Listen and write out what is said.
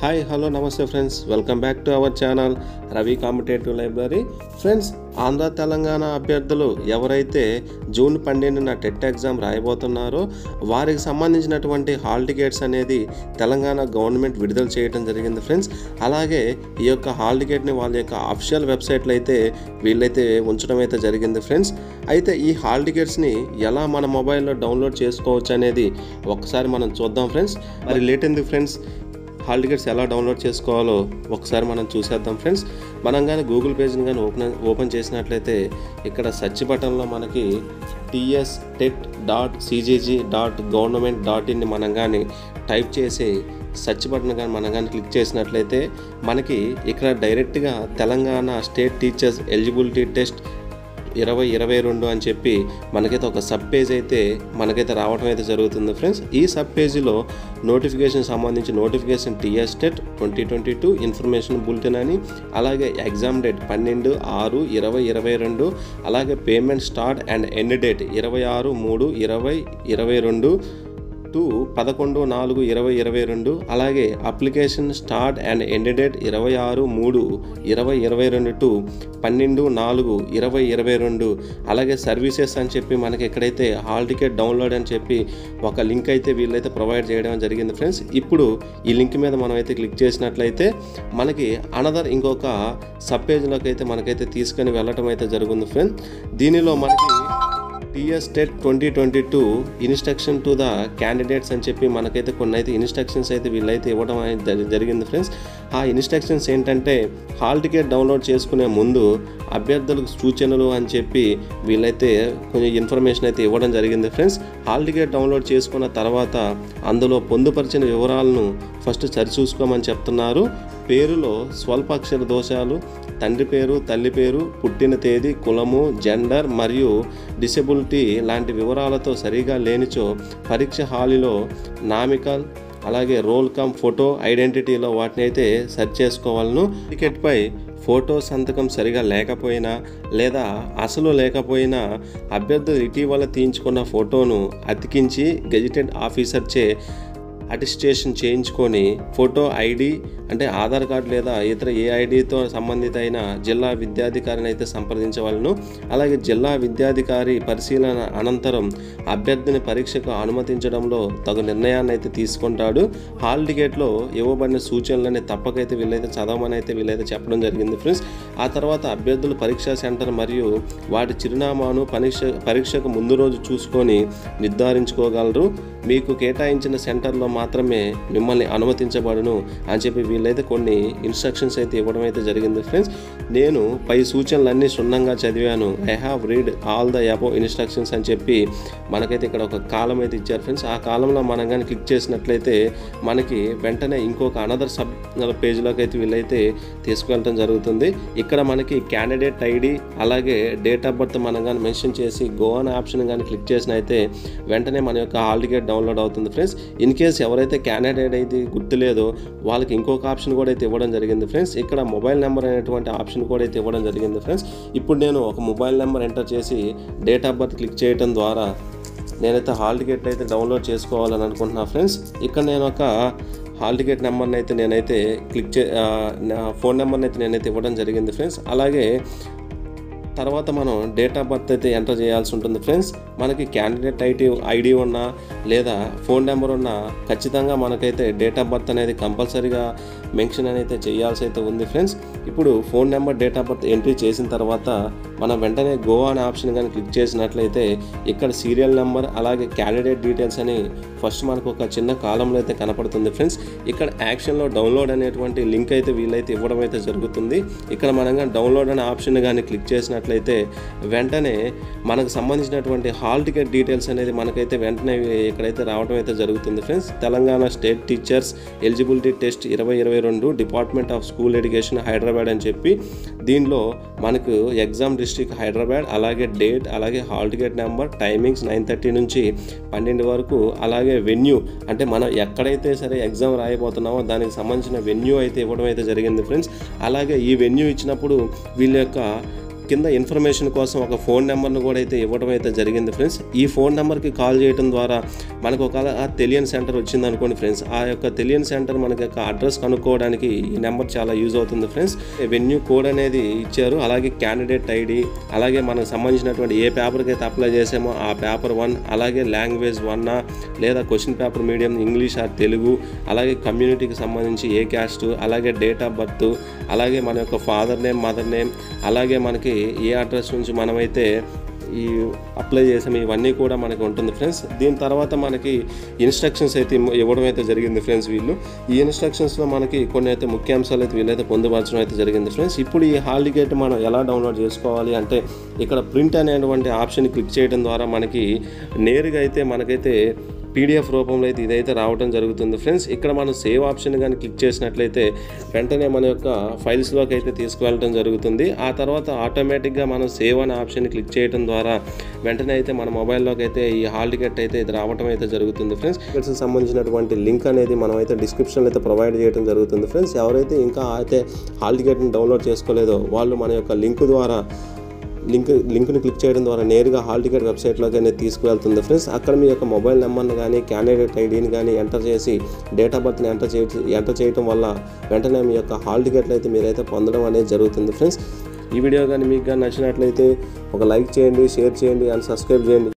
hi hello నమస్తే friends welcome back to our channel Ravi competitive library friends Andhra Telangana అభ్యర్థులు ఎవరైతే June పన్నెండున టెట్ ఎగ్జామ్ రాయబోతున్నారో వారికి సంబంధించినటువంటి హాల్ టికెట్స్ అనేది తెలంగాణ గవర్నమెంట్ విడుదల చేయడం జరిగింది ఫ్రెండ్స్ అలాగే ఈ యొక్క హాల్ టికెట్ని వాళ్ళ యొక్క అఫిషియల్ వెబ్సైట్లో అయితే వీళ్ళైతే ఉంచడం అయితే జరిగింది ఫ్రెండ్స్ అయితే ఈ హాల్ టికెట్స్ని ఎలా మన మొబైల్లో డౌన్లోడ్ చేసుకోవచ్చు అనేది ఒకసారి మనం చూద్దాం ఫ్రెండ్స్ మరి లేట్ ఎందుకు ఫ్రెండ్స్ హాల్ టికెట్స్ ఎలా డౌన్లోడ్ చేసుకోవాలో ఒకసారి మనం చూసేద్దాం ఫ్రెండ్స్ మనం కానీ గూగుల్ పేజ్ని కానీ ఓపెన్ ఓపెన్ చేసినట్లయితే ఇక్కడ సెర్చ్ బటన్లో మనకి TS TET dot CGG dot government dot ఇన్ని మనం కానీ టైప్ చేసి సెర్చ్ బటన్ కానీ మనం కానీ క్లిక్ చేసినట్లయితే మనకి ఇక్కడ డైరెక్ట్గా Telangana state teachers eligibility test ఇరవై ఇరవై రెండు అని చెప్పి మనకైతే ఒక సబ్ పేజ్ అయితే మనకైతే రావడం అయితే జరుగుతుంది ఫ్రెండ్స్ ఈ సబ్ పేజీలో నోటిఫికేషన్ సంబంధించి notification TS TET twenty twenty two information bulletin అని అలాగే ఎగ్జామ్ డేట్ పన్నెండు ఆరు ఇరవై ఇరవై రెండు అలాగే payment start and end date ఇరవై ఆరు మూడు ఇరవై ఇరవై రెండు టు పదకొండు నాలుగు ఇరవై ఇరవై రెండు అలాగే application start and end date ఇరవై ఆరు మూడు ఇరవై ఇరవై రెండు టు పన్నెండు నాలుగు ఇరవై ఇరవై రెండు అలాగే సర్వీసెస్ అని చెప్పి మనకి ఎక్కడైతే హాల్ టికెట్ డౌన్లోడ్ అని చెప్పి ఒక లింక్ అయితే వీళ్ళైతే ప్రొవైడ్ చేయడం జరిగింది ఫ్రెండ్స్ ఇప్పుడు ఈ లింక్ మీద మనం అయితే క్లిక్ చేసినట్లయితే మనకి అనదర్ ఇంకొక సబ్ పేజ్లోకి అయితే మనకైతే తీసుకొని వెళ్ళటం అయితే జరుగుతుంది ఫ్రెండ్స్ దీనిలో మనకి TS TET twenty twenty two instruction to the candidates అని చెప్పి మనకైతే కొన్ని అయితే ఇన్స్ట్రక్షన్స్ అయితే వీళ్ళైతే ఇవ్వడం అనేది జరి- జరిగింది ఫ్రెండ్స్ ఆ ఇన్స్ట్రక్షన్స్ ఏంటంటే హాల్ టికెట్ డౌన్లోడ్ చేసుకునే ముందు అభ్యర్థులకు సూచనలు అని చెప్పి వీళ్ళైతే కొంచెం ఇన్ఫర్మేషన్ అయితే ఇవ్వడం జరిగింది ఫ్రెండ్స్ హాల్ టికెట్ డౌన్లోడ్ చేసుకున్న తర్వాత అందులో పొందుపరిచిన వివరాలను ఫస్ట్ సరిచూసుకోమని చెప్తున్నారు పేరులో స్వల్పాక్షర దోషాలు తండ్రి పేరు తల్లి పేరు పుట్టిన తేదీ కులము జెండర్ మరియు డిసెబిలిటీ లాంటి వివరాలతో సరిగా లేనిచో పరీక్ష హాలిలో నామికల్ అలాగే రోల్ కమ్ ఫోటో ఐడెంటిటీలో వాటిని అయితే సెర్చ్ చేసుకోవాలను టికెట్పై ఫోటో సంతకం సరిగా లేకపోయినా లేదా అసలు లేకపోయినా అభ్యర్థులు ఇటీవల తీయించుకున్న ఫోటోను అతికించి గెజిటెడ్ ఆఫీసర్చే అటిస్టేషన్ చేయించుకొని ఫోటో ఐడి అంటే ఆధార్ కార్డు లేదా ఇతర ఏ ఐడితో సంబంధిత అయిన జిల్లా విద్యాధికారిని అయితే సంప్రదించవలను అలాగే జిల్లా విద్యాధికారి పరిశీలన అనంతరం అభ్యర్థిని పరీక్షకు అనుమతించడంలో తగు నిర్ణయాన్ని అయితే తీసుకుంటాడు హాల్ టికెట్లో ఇవ్వబడిన సూచనలని తప్పకైతే వీళ్ళైతే చదవమని అయితే వీళ్ళైతే చెప్పడం జరిగింది ఫ్రెండ్స్ ఆ తర్వాత అభ్యర్థులు పరీక్షా సెంటర్ మరియు వాటి చిరునామాను పరీక్ష పరీక్షకు ముందు రోజు చూసుకొని నిర్ధారించుకోగలరు మీకు కేటాయించిన సెంటర్లో మాత్రమే మిమ్మల్ని అనుమతించబడును అని చెప్పి వీళ్ళైతే కొన్ని ఇన్స్ట్రక్షన్స్ అయితే ఇవ్వడం అయితే జరిగింది ఫ్రెండ్స్ నేను పై సూచనలన్నీ క్షుణ్ణంగా చదివాను I have read all the above instructions అని చెప్పి మనకైతే ఇక్కడ ఒక కాలం అయితే ఇచ్చారు ఫ్రెండ్స్ ఆ కాలంలో మనం కానీ క్లిక్ చేసినట్లయితే మనకి వెంటనే ఇంకొక అనదర్ సబ్ పేజ్లోకి అయితే వీళ్ళైతే తీసుకెళ్ళడం జరుగుతుంది ఇక్కడ మనకి క్యాండిడేట్ ఐడి అలాగే డేట్ ఆఫ్ బర్త్ మనం కానీ మెన్షన్ చేసి గో అనే ఆప్షన్ కానీ క్లిక్ చేసిన అయితే వెంటనే మన యొక్క హాల్ టికెట్ డౌన్లోడ్ అవుతుంది ఫ్రెండ్స్ ఇన్ కేస్ ఎవరైతే క్యాండిడేట్ అయితే గుర్తులేదో వాళ్ళకి ఇంకొక ఆప్షన్ కూడా అయితే ఇవ్వడం జరిగింది ఫ్రెండ్స్ ఇక్కడ మొబైల్ నెంబర్ అనేటువంటి ఆప్షన్ కూడా అయితే ఇవ్వడం జరిగింది ఫ్రెండ్స్ ఇప్పుడు నేను ఒక మొబైల్ నెంబర్ ఎంటర్ చేసి డేట్ ఆఫ్ బర్త్ క్లిక్ చేయడం ద్వారా నేనైతే హాల్ టికెట్ అయితే డౌన్లోడ్ చేసుకోవాలని అనుకుంటున్నా ఫ్రెండ్స్ ఇక్కడ నేను ఒక హాల్ టికెట్ నెంబర్ని అయితే నేనైతే క్లిక్ చే ఆ, నా ఫోన్ నెంబర్ని అయితే నేనైతే ఇవ్వడం జరిగింది ఫ్రెండ్స్ అలాగే తర్వాత మనం డేట్ ఆఫ్ బర్త్ అయితే ఎంటర్ చేయాల్సి ఉంటుంది ఫ్రెండ్స్ మనకి క్యాండిడేట్ ఐడి ఐడి ఉన్నా లేదా ఫోన్ నెంబర్ ఉన్నా ఖచ్చితంగా మనకైతే డేట్ ఆఫ్ బర్త్ అనేది కంపల్సరీగా మెన్షన్ అనేది చేయాల్సి అయితే ఉంది ఫ్రెండ్స్ ఇప్పుడు phone number date of birth entry చేసిన తర్వాత మనం వెంటనే గో అనే ఆప్షన్ కానీ క్లిక్ చేసినట్లయితే ఇక్కడ సీరియల్ నెంబర్ అలాగే క్యాండిడేట్ డీటెయిల్స్ అని ఫస్ట్ మనకు ఒక చిన్న కాలంలో అయితే కనపడుతుంది ఫ్రెండ్స్ ఇక్కడ యాక్షన్లో డౌన్లోడ్ అనేటువంటి లింక్ అయితే వీళ్ళైతే ఇవ్వడం అయితే జరుగుతుంది ఇక్కడ మనం కానీ డౌన్లోడ్ అనే ఆప్షన్ కానీ క్లిక్ చేసినట్లయితే వెంటనే మనకు సంబంధించినటువంటి హాల్ టికెట్ డీటెయిల్స్ అనేది మనకైతే వెంటనే ఇక్కడైతే రావడం అయితే జరుగుతుంది friends Telangana state teachers eligibility test ఇరవై ఇరవై రెండు department of school education Hyderabad అని చెప్పి దీనిలో మనకు ఎగ్జామ్ డిస్ట్రిక్ట్ హైదరాబాద్ అలాగే డేట్ అలాగే hall ticket number timings nine thirty నుంచి పన్నెండు వరకు అలాగే వెన్యూ అంటే మనం ఎక్కడైతే సరే ఎగ్జామ్ రాయబోతున్నామో దానికి సంబంధించిన వెన్యూ అయితే ఇవ్వడం అయితే జరిగింది ఫ్రెండ్స్ అలాగే ఈ వెన్యూ ఇచ్చినప్పుడు వీళ్ళ యొక్క కింద ఇన్ఫర్మేషన్ కోసం ఒక ఫోన్ నెంబర్ను కూడా అయితే ఇవ్వడం అయితే జరిగింది ఫ్రెండ్స్ ఈ ఫోన్ నెంబర్కి కాల్ చేయడం ద్వారా మనకు ఒక తెలియని సెంటర్ వచ్చింది అనుకోండి ఫ్రెండ్స్ ఆ యొక్క తెలియని సెంటర్ మనకి యొక్క అడ్రస్ కనుక్కోవడానికి ఈ నెంబర్ చాలా యూజ్ అవుతుంది ఫ్రెండ్స్ వెన్యూ కోడ్ అనేది ఇచ్చారు అలాగే క్యాండిడేట్ ఐడి అలాగే మనకు సంబంధించినటువంటి ఏ పేపర్కి అయితే అప్లై చేసామో ఆ పేపర్ వన్ అలాగే లాంగ్వేజ్ వన్నా లేదా question paper medium English or Telugu అలాగే కమ్యూనిటీకి సంబంధించి ఏ క్యాస్ట్ అలాగే డేట్ ఆఫ్ బర్త్ అలాగే మన యొక్క ఫాదర్ నేమ్ మదర్ నేమ్ అలాగే మనకి ఏ అడ్రస్ నుంచి మనమైతే ఈ అప్లై చేసాము ఇవన్నీ కూడా మనకి ఉంటుంది ఫ్రెండ్స్ దీని తర్వాత మనకి ఇన్స్ట్రక్షన్స్ అయితే ఇమ్మ- ఇవ్వడం అయితే జరిగింది ఫ్రెండ్స్ వీళ్ళు ఈ ఇన్స్ట్రక్షన్స్లో మనకి కొన్ని అయితే ముఖ్యాంశాలు అయితే వీళ్ళైతే పొందుపరచడం అయితే జరిగింది ఫ్రెండ్స్ ఇప్పుడు ఈ హాల్ టికెట్ మనం ఎలా డౌన్లోడ్ చేసుకోవాలి అంటే ఇక్కడ ప్రింట్ అనేటువంటి ఆప్షన్ క్లిక్ చేయడం ద్వారా మనకి నేరుగా అయితే మనకైతే పీడిఎఫ్ రూపంలో అయితే ఇదైతే రావడం జరుగుతుంది ఫ్రెండ్స్ ఇక్కడ మనం సేవ్ ఆప్షన్ కానీ క్లిక్ చేసినట్లయితే వెంటనే మన యొక్క ఫైల్స్లోకి అయితే తీసుకువెళ్ళడం జరుగుతుంది ఆ తర్వాత ఆటోమేటిక్గా మనం సేవ్ అనే ఆప్షన్ క్లిక్ చేయడం ద్వారా వెంటనే అయితే మన మొబైల్లోకి అయితే ఈ హాల్ టికెట్ అయితే ఇది రావడం అయితే జరుగుతుంది ఫ్రెండ్స్ టికెట్స్కి సంబంధించినటువంటి లింక్ అనేది మనం అయితే డిస్క్రిప్షన్లో అయితే ప్రొవైడ్ చేయడం జరుగుతుంది ఫ్రెండ్స్ ఎవరైతే ఇంకా అయితే హాల్ టికెట్ని డౌన్లోడ్ చేసుకోలేదో వాళ్ళు మన యొక్క లింక్ ద్వారా లింక్ లింక్ని క్లిక్ చేయడం ద్వారా నేరుగా హాల్ టికెట్ వెబ్సైట్లోకి అనేది తీసుకువెళ్తుంది ఫ్రెండ్స్ అక్కడ మీ యొక్క మొబైల్ నెంబర్ని కానీ క్యాండిడేట్ ఐడిని కానీ ఎంటర్ చేసి డేట్ ఆఫ్ బర్త్ని ఎంటర్ చేయ ఎంటర్ చేయడం వల్ల వెంటనే మీ యొక్క హాల్ టికెట్లు అయితే మీరైతే పొందడం అనేది జరుగుతుంది ఫ్రెండ్స్ ఈ వీడియో కానీ మీకు కానీ నచ్చినట్లయితే ఒక లైక్ చేయండి షేర్ చేయండి అండ్ సబ్స్క్రైబ్ చేయండి